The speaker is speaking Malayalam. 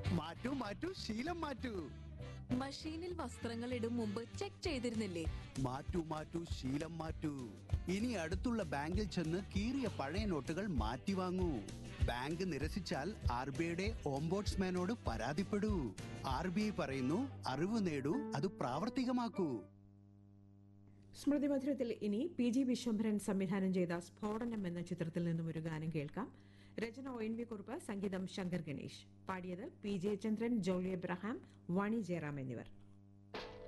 മാറ്റൂ മാറ്റൂ ശീലം മാറ്റൂ മഷീനിൽ വസ്ത്രങ്ങൾ ഇടും മുമ്പ് ചെക്ക് ചെയ്തിരുന്നില്ലേ മാറ്റൂ മാറ്റൂ ശീലം മാറ്റൂ ഇനി അടുത്തുള്ള ബാങ്കിൽ ചെന്ന് കീറിയ പഴയ നോട്ടുകൾ മാറ്റി വാങ്ങൂ ബാങ്ക് നിരസിച്ചാൽ ആർ ബി ഐയുടെ ഓംബോട്സ്മാനോട് പരാതിപ്പെടൂ ആർ ബി ഐ പറയുന്നു അറിവ് നേടൂ അത് പ്രാവർത്തികമാക്കൂ സ്മൃതി മധുരത്തിൽ ഇനി പി ജി വിശ്വംഭരൻ സംവിധാനം ചെയ്ത സ്ഫോടനം എന്ന ചിത്രത്തിൽ നിന്നും ഒരു ഗാനം കേൾക്കാം രചന ഒ എൻ വി കുറുപ്പ് സംഗീതം ശങ്കർ ഗണേഷ് പാടിയത് പി ജയചന്ദ്രൻ ജോളി എബ്രഹാം വാണി ജയറാം എന്നിവർ